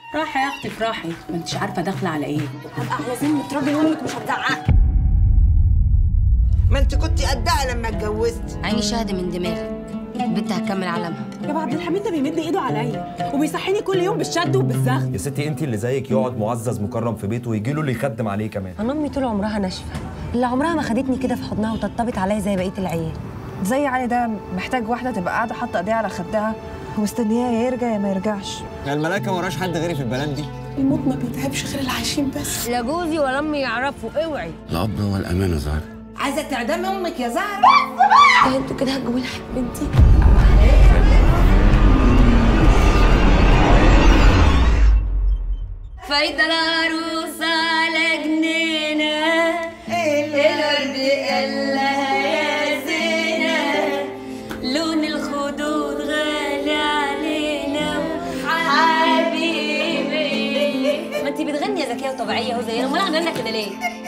راحة يا اختي افرحي ما انتش عارفه داخله على ايه هبقى على ذمة راجل وامك مش هتزعقي ما انت كنت قدها لما اتجوزت عيني شهد من دماغي البنت هتكمل علامها يا عبد الحميد ده بيمد ايده عليا وبيصحيني كل يوم بالشد وبالزغ يا ستي انت اللي زيك يقعد معزز مكرم في بيته ويجي له اللي يخدم عليه كمان انا امي طول عمرها ناشفه اللي عمرها ما خدتني كده في حضنها وطبطبت عليا زي بقيه العيال زي علي ده محتاج واحده تبقى قاعده حاطه ايديها على خدها ومستنياه يا يرجع يا ما يرجعش يعني الملايكه ما وراش حد غيري في البلد دي الموت ما بيتعبش غير العايشين بس لا جوزي ولا امي يعرفوا اوعي الاب هو الامانه زهر عايزه تعدمي امك يا زهر ده انتوا كده هتجيبوا لحق بنتي فايدة العروسة على جنينة الورد قالها يا زينة لون الخدود غالي علينا حبيبي ما انتي بتغني يا ذكية وطبيعية اهو زينا امال عاملة لنا كده ليه؟